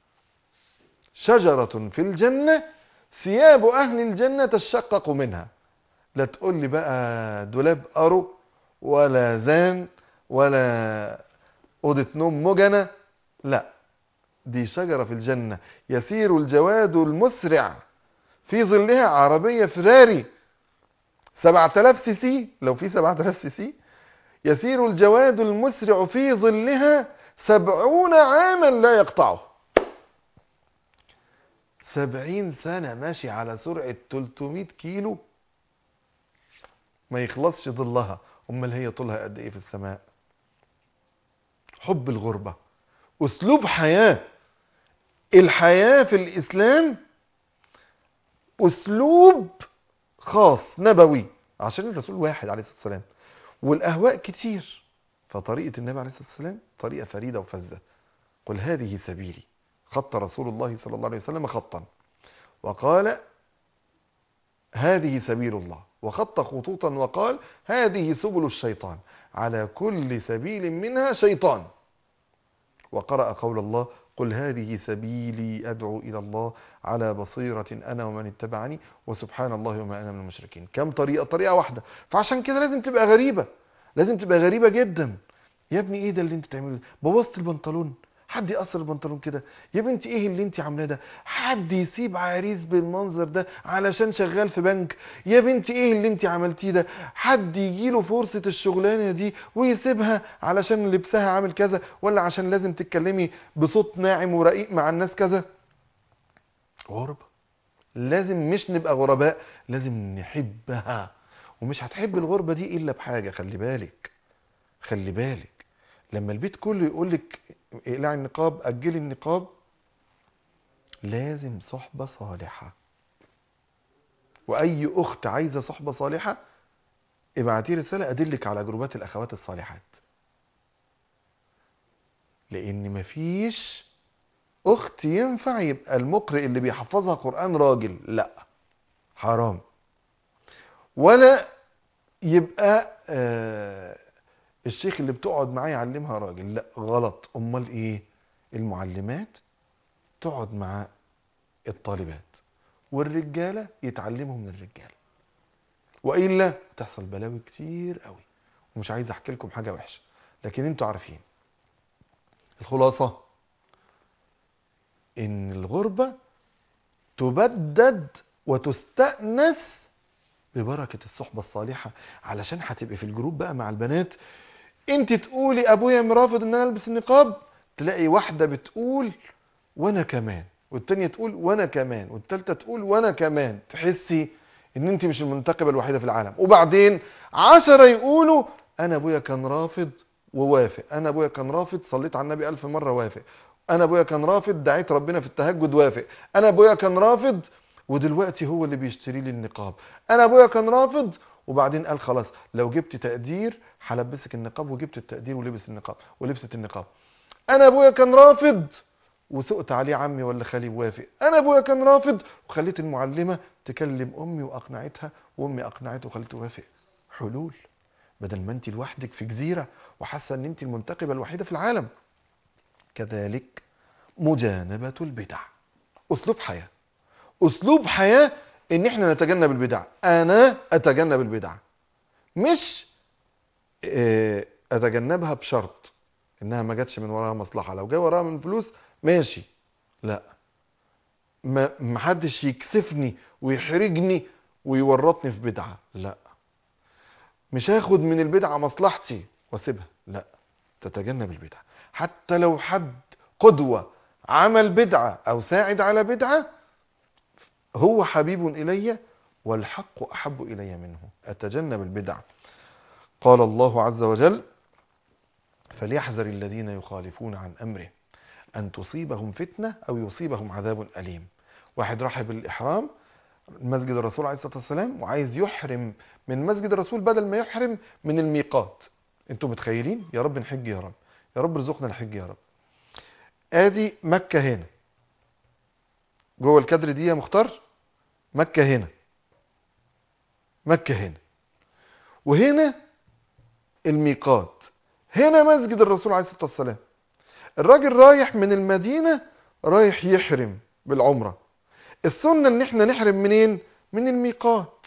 شجرة في الجنة ثياب أهل الجنة تشقق منها لا تقول لي بقى دولاب أرو ولا زان ولا أوضة نوم مجنة لا دي شجرة في الجنة يسير الجواد المسرع في ظلها عربية فراري 7000 سي سي لو في 7000 سي سي يسير الجواد المسرع في ظلها سبعون عاما لا يقطعه سبعين سنة ماشي على سرعة 300 كيلو ما يخلصش ظلها امال هي طولها قد ايه في السماء حب الغربة اسلوب حياة الحياة في الاسلام اسلوب خاص نبوي عشان الرسول واحد عليه الصلاة والسلام والاهواء كتير فطريقة النبي عليه الصلاة والسلام طريقة فريدة وفذة قل هذه سبيلي خط رسول الله صلى الله عليه وسلم خطا وقال هذه سبيل الله وخط خطوطا وقال هذه سبل الشيطان على كل سبيل منها شيطان وقرأ قول الله قل هذه سبيلي أدعو إلى الله على بصيرة أنا ومن اتبعني وسبحان الله وما أنا من المشركين كم طريقة طريقة واحدة فعشان كده لازم تبقى غريبة لازم تبقى غريبة جدا يا ابني ايه ده اللي انت تعمله ده بوظت البنطلون حد يقصر البنطلون كده يا بنتي ايه اللي انت عاملاه ده حد يسيب عريس بالمنظر ده علشان شغال في بنك يا بنتي ايه اللي انت عملتيه ده حد يجيله فرصة الشغلانة دي ويسيبها علشان لبسها عامل كذا ولا عشان لازم تتكلمي بصوت ناعم ورقيق مع الناس كذا غربة لازم مش نبقى غرباء لازم نحبها ومش هتحب الغربة دي الا بحاجة خلي بالك خلي بالك لما البيت كله يقول لك اقلعي النقاب اجلي النقاب لازم صحبة صالحة واي اخت عايزة صحبة صالحة ابعتي رسالة ادلك على جروبات الاخوات الصالحات لان مفيش اخت ينفع يبقى المقرئ اللي بيحفظها قرآن راجل لا حرام ولا يبقى آه الشيخ اللي بتقعد معاه يعلمها راجل لا غلط امال ايه المعلمات تقعد مع الطالبات والرجاله يتعلموا من الرجاله والا تحصل بلاوي كتير قوي ومش عايز احكي لكم حاجه وحشه لكن انتوا عارفين الخلاصه ان الغربه تبدد وتستأنس ببركة الصحبة الصالحة علشان هتبقي في الجروب بقى مع البنات انت تقولي ابويا مرافض ان انا البس النقاب تلاقي واحدة بتقول وانا كمان والتانية تقول وانا كمان والتالتة تقول وانا كمان تحسي ان انت مش المنتقبة الوحيدة في العالم وبعدين عشرة يقولوا انا ابويا كان رافض ووافق انا ابويا كان رافض صليت على النبي الف مرة وافق انا ابويا كان رافض دعيت ربنا في التهجد وافق انا ابويا كان رافض ودلوقتي هو اللي بيشتري لي النقاب انا ابويا كان رافض وبعدين قال خلاص لو جبت تقدير هلبسك النقاب وجبت التقدير ولبس النقاب ولبست النقاب انا ابويا كان رافض وسقت عليه عمي ولا خالي وافق انا ابويا كان رافض وخليت المعلمه تكلم امي واقنعتها وامي اقنعته وخليته توافق حلول بدل ما انت لوحدك في جزيره وحاسه ان انت المنتقبه الوحيده في العالم كذلك مجانبه البدع اسلوب حياه اسلوب حياه ان احنا نتجنب البدع انا اتجنب البدع مش آه، اتجنبها بشرط انها ما جاتش من وراها مصلحه لو جاي وراها من فلوس ماشي لا ما محدش يكسفني ويحرجني ويورطني في بدعه لا مش هاخد من البدعه مصلحتي واسيبها لا تتجنب البدعه حتى لو حد قدوه عمل بدعه او ساعد على بدعه هو حبيب الي والحق احب الي منه اتجنب البدع قال الله عز وجل فليحذر الذين يخالفون عن امره ان تصيبهم فتنه او يصيبهم عذاب اليم واحد راح بالاحرام مسجد الرسول عليه الصلاه والسلام وعايز يحرم من مسجد الرسول بدل ما يحرم من الميقات انتوا متخيلين يا رب نحج يا رب يا رب ارزقنا الحج يا رب ادي مكه هنا جوه الكادر دي يا مختار مكه هنا مكه هنا وهنا الميقات هنا مسجد الرسول عليه الصلاه والسلام الراجل رايح من المدينه رايح يحرم بالعمره السنه ان احنا نحرم منين من الميقات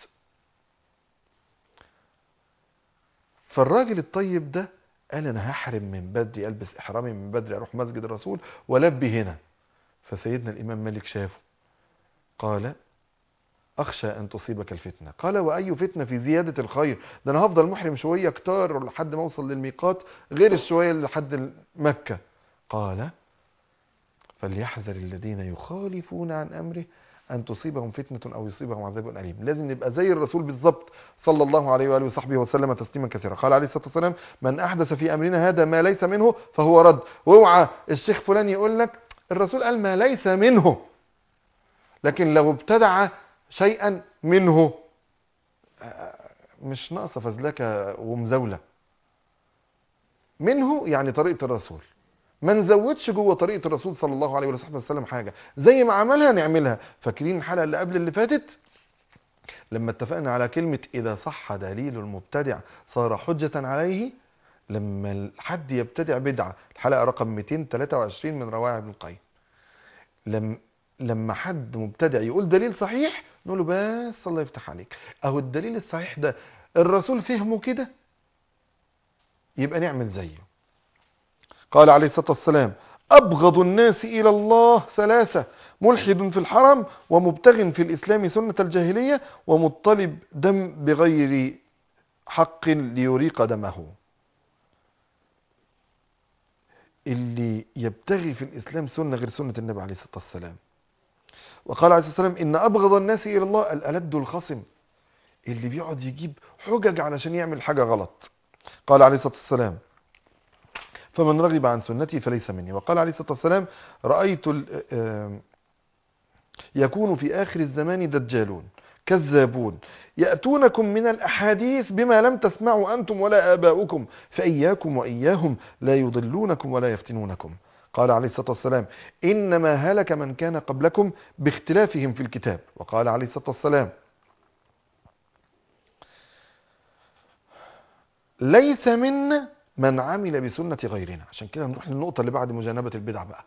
فالراجل الطيب ده قال انا هحرم من بدري البس احرامي من بدري اروح مسجد الرسول والبي هنا فسيدنا الامام مالك شافه قال اخشى ان تصيبك الفتنه قال واي فتنه في زياده الخير ده انا هفضل محرم شويه كتار لحد ما اوصل للميقات غير الشويه اللي لحد مكه قال فليحذر الذين يخالفون عن امره ان تصيبهم فتنه او يصيبهم عذاب اليم لازم نبقى زي الرسول بالظبط صلى الله عليه واله وصحبه وسلم تسليما كثيرا قال عليه الصلاه والسلام من احدث في امرنا هذا ما ليس منه فهو رد واوعى الشيخ فلان يقول لك الرسول قال ما ليس منه لكن لو ابتدع شيئا منه مش ناقصه فزلكه ومزاوله منه يعني طريقه الرسول ما نزودش جوه طريقه الرسول صلى الله عليه وصحبه وسلم حاجه زي ما عملها نعملها فاكرين الحلقه اللي قبل اللي فاتت لما اتفقنا على كلمه اذا صح دليل المبتدع صار حجه عليه لما حد يبتدع بدعه الحلقه رقم 223 من روائع ابن القيم لما لما حد مبتدع يقول دليل صحيح نقول له بس الله يفتح عليك اهو الدليل الصحيح ده الرسول فهمه كده يبقى نعمل زيه قال عليه الصلاة والسلام أبغض الناس إلى الله ثلاثة ملحد في الحرم ومبتغ في الإسلام سنة الجاهلية ومطلب دم بغير حق ليريق دمه اللي يبتغي في الإسلام سنة غير سنة النبي عليه الصلاة والسلام وقال عليه الصلاة والسلام إن أبغض الناس إلى الله الألد الخصم اللي بيقعد يجيب حجج علشان يعمل حاجة غلط قال عليه الصلاة والسلام فمن رغب عن سنتي فليس مني وقال عليه الصلاة والسلام رأيت يكون في آخر الزمان دجالون كذابون يأتونكم من الأحاديث بما لم تسمعوا أنتم ولا آباؤكم فإياكم وإياهم لا يضلونكم ولا يفتنونكم قال عليه الصلاة والسلام إنما هلك من كان قبلكم باختلافهم في الكتاب وقال عليه الصلاة والسلام ليس منا من عمل بسنة غيرنا عشان كده نروح للنقطة اللي بعد مجانبة البدع بقى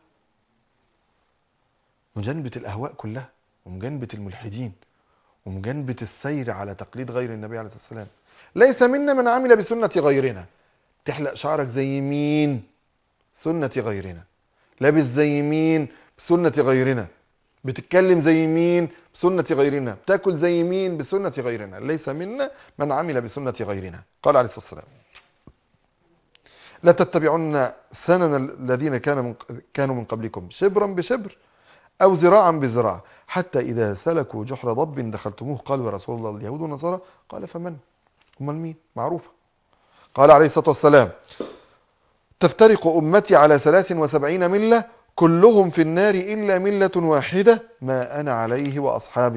مجانبة الأهواء كلها ومجانبة الملحدين ومجانبة السير على تقليد غير النبي عليه الصلاة والسلام ليس منا من عمل بسنة غيرنا تحلق شعرك زي مين سنة غيرنا لابس زي مين بسنة غيرنا بتتكلم زي مين بسنة غيرنا بتاكل زي مين بسنة غيرنا ليس منا من عمل بسنة غيرنا قال عليه الصلاة والسلام لا تتبعن سنن الذين كان من كانوا من قبلكم شبرا بشبر أو ذراعا بذراع حتى إذا سلكوا جحر ضب دخلتموه قالوا يا رسول الله اليهود والنصارى قال فمن هم مين معروفة قال عليه الصلاة والسلام تفترق أمتي على ثلاث وسبعين ملة كلهم في النار إلا ملة واحدة ما أنا عليه وأصحابي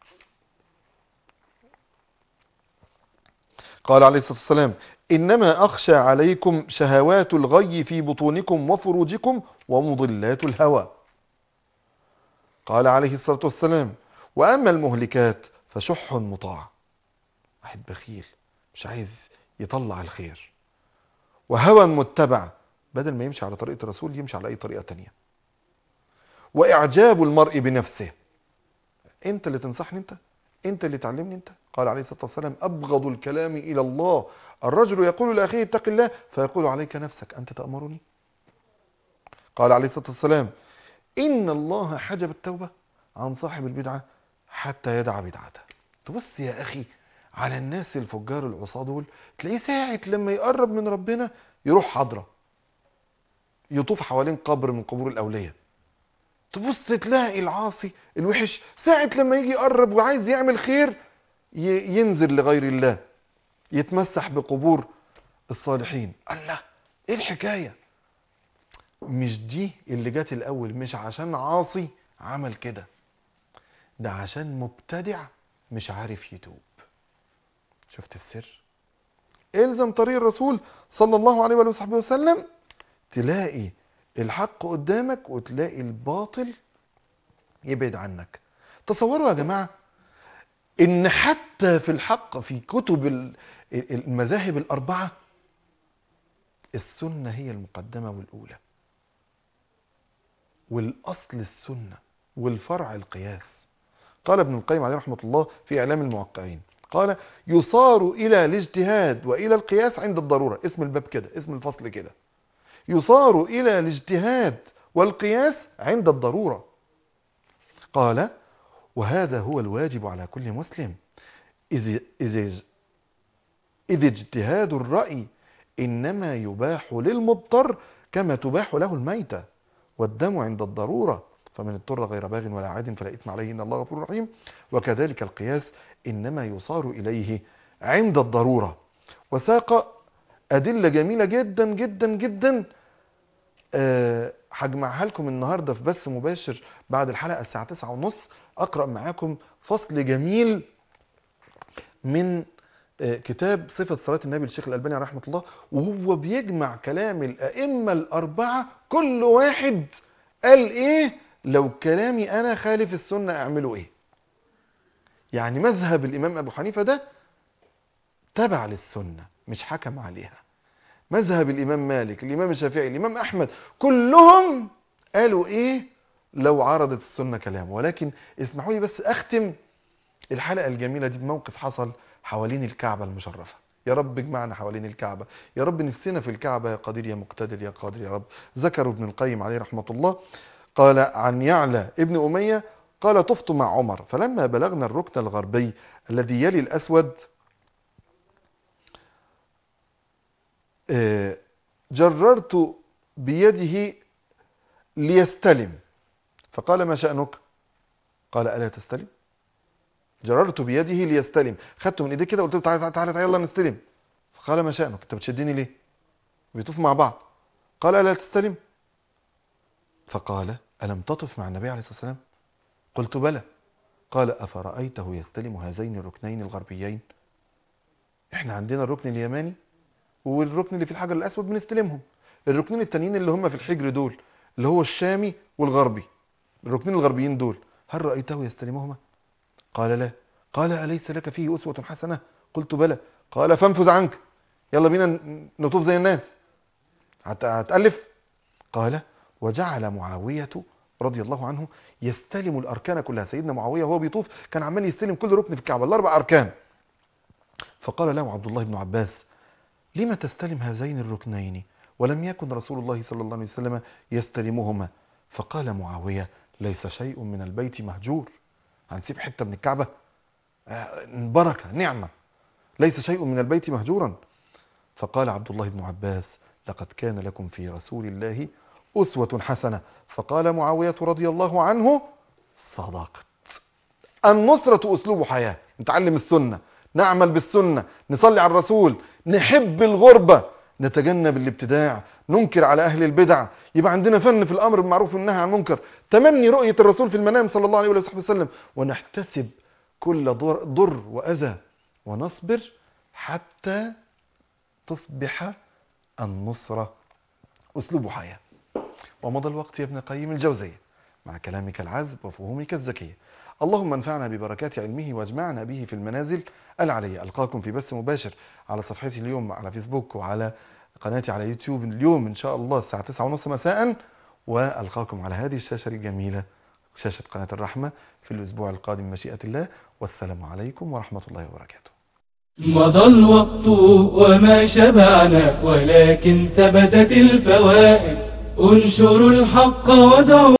قال عليه الصلاة والسلام إنما أخشى عليكم شهوات الغي في بطونكم وفروجكم ومضلات الهوى قال عليه الصلاة والسلام وأما المهلكات فشح مطاع واحد بخيل مش عايز يطلع الخير وهوى متبع بدل ما يمشي على طريقة الرسول يمشي على أي طريقة تانية وإعجاب المرء بنفسه أنت اللي تنصحني أنت أنت اللي تعلمني أنت قال عليه الصلاة والسلام أبغض الكلام إلى الله الرجل يقول لأخيه اتق الله فيقول عليك نفسك أنت تأمرني قال عليه الصلاة والسلام إن الله حجب التوبة عن صاحب البدعة حتى يدع بدعته تبص يا أخي على الناس الفجار العصاة دول تلاقيه ساعة لما يقرب من ربنا يروح حضرة يطوف حوالين قبر من قبور الأولياء تبص تلاقي العاصي الوحش ساعة لما يجي يقرب وعايز يعمل خير ي- ينزل لغير الله يتمسح بقبور الصالحين الله ايه الحكاية مش دي اللي جت الاول مش عشان عاصي عمل كده ده عشان مبتدع مش عارف يتوب شفت السر الزم طريق الرسول صلى الله عليه وآله وصحبه وسلم تلاقي الحق قدامك وتلاقي الباطل يبعد عنك تصوروا يا جماعة ان حتى في الحق في كتب ال- المذاهب الاربعة السنة هي المقدمة والاولى والاصل السنة والفرع القياس قال ابن القيم عليه رحمة الله في اعلام الموقعين قال يصار الى الاجتهاد والى القياس عند الضرورة اسم الباب كده اسم الفصل كده يصار الى الاجتهاد والقياس عند الضرورة قال وهذا هو الواجب على كل مسلم إذ, إذ, إذ اجتهاد الرأي إنما يباح للمضطر كما تباح له الميتة والدم عند الضرورة فمن اضطر غير باغ ولا عاد فلا إثم عليه إن الله غفور رحيم وكذلك القياس إنما يصار إليه عند الضرورة وساق أدلة جميلة جدا جدا جدا أه هجمعها لكم النهارده في بث مباشر بعد الحلقه الساعه 9 ونص اقرا معاكم فصل جميل من آه، كتاب صفه صلاه النبي للشيخ الالباني عليه رحمه الله وهو بيجمع كلام الائمه الاربعه كل واحد قال ايه لو كلامي انا خالف السنه اعمله ايه يعني مذهب الامام ابو حنيفه ده تبع للسنه مش حكم عليها مذهب الإمام مالك الإمام الشافعي الإمام أحمد كلهم قالوا إيه لو عرضت السنة كلام ولكن اسمحوا لي بس أختم الحلقة الجميلة دي بموقف حصل حوالين الكعبة المشرفة يا رب اجمعنا حوالين الكعبة يا رب نفسنا في الكعبة يا قدير يا مقتدر يا قادر يا رب ذكروا ابن القيم عليه رحمة الله قال عن يعلى ابن أمية قال طفت مع عمر فلما بلغنا الركن الغربي الذي يلي الأسود آه، جررت بيده ليستلم فقال ما شأنك قال ألا تستلم جررت بيده ليستلم خدته من ايديه كده قلت له تعالى تعالى تعالى يلا نستلم فقال ما شأنك انت بتشدني ليه بيطوف مع بعض قال ألا تستلم فقال ألم تطف مع النبي عليه الصلاة والسلام قلت بلى قال أفرأيته يستلم هذين الركنين الغربيين احنا عندنا الركن اليماني والركن اللي في الحجر الاسود بنستلمهم الركنين التانيين اللي هم في الحجر دول اللي هو الشامي والغربي الركنين الغربيين دول هل رايته يستلمهما قال لا قال اليس لك فيه اسوه حسنه قلت بلى قال فانفذ عنك يلا بينا ن- نطوف زي الناس هت- هتالف قال وجعل معاويه رضي الله عنه يستلم الاركان كلها سيدنا معاويه وهو بيطوف كان عمال يستلم كل ركن في الكعبه الاربع اركان فقال له عبد الله بن عباس لم تستلم هذين الركنين ولم يكن رسول الله صلى الله عليه وسلم يستلمهما فقال معاوية ليس شيء من البيت مهجور هنسيب حتة من الكعبة آه، بركة نعمة ليس شيء من البيت مهجورا فقال عبد الله بن عباس لقد كان لكم في رسول الله أسوة حسنة فقال معاوية رضي الله عنه صدقت النصرة أسلوب حياة نتعلم السنة نعمل بالسنة نصلي على الرسول نحب الغربة نتجنب الابتداع ننكر على أهل البدع يبقى عندنا فن في الأمر بالمعروف والنهي عن المنكر تمني رؤية الرسول في المنام صلى الله عليه وصحبه وسلم ونحتسب كل ضر, ضر وأذى ونصبر حتى تصبح النصرة أسلوب حياة ومضى الوقت يا ابن قيم الجوزية مع كلامك العذب وفهومك الذكية اللهم انفعنا ببركات علمه واجمعنا به في المنازل العليا ألقاكم في بث مباشر على صفحتي اليوم على فيسبوك وعلى قناتي على يوتيوب اليوم إن شاء الله الساعة 9:30 مساء وألقاكم على هذه الشاشة الجميلة شاشة قناة الرحمة في الأسبوع القادم مشيئة الله والسلام عليكم ورحمة الله وبركاته
مضى الوقت وما شبعنا ولكن ثبتت الفوائد انشروا الحق ودعوا